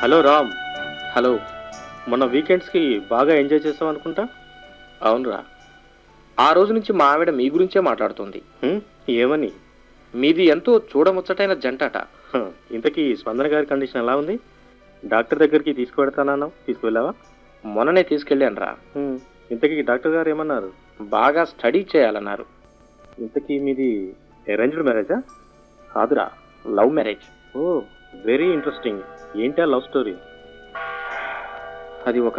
Hello Ram hello మొన్న వీకెండ్స్కి బాగా enjoy చేసాం అనుకుంటా అవునరా ఆ రోజు నుంచి మా ఆవిడ మీ గురించే మాట్లాడుతుంది హ్మ్? ఏమని మీది ఎంతో చూడముచ్చటైన జంటట హ, ఇంతకీ స్పందన గారి కండిషన్ ఎలా ఉంది డాక్టర్ దగ్గరికి తీసుకువెడతానన్నావు తీసుకువెళ్ళావా మొన్ననే తీసుకెళ్ళానురా హ్మ్. ఇంతకీ డాక్టర్ గారు ఏమన్నారు బాగా స్టడీ చేయాలన్నారు ఇంతకీ మీది అరేంజ్డ్ మ్యారేజా కాదురా love marriage oh very interesting ఏంటి ఆ లవ్ స్టోరీ అది ఒక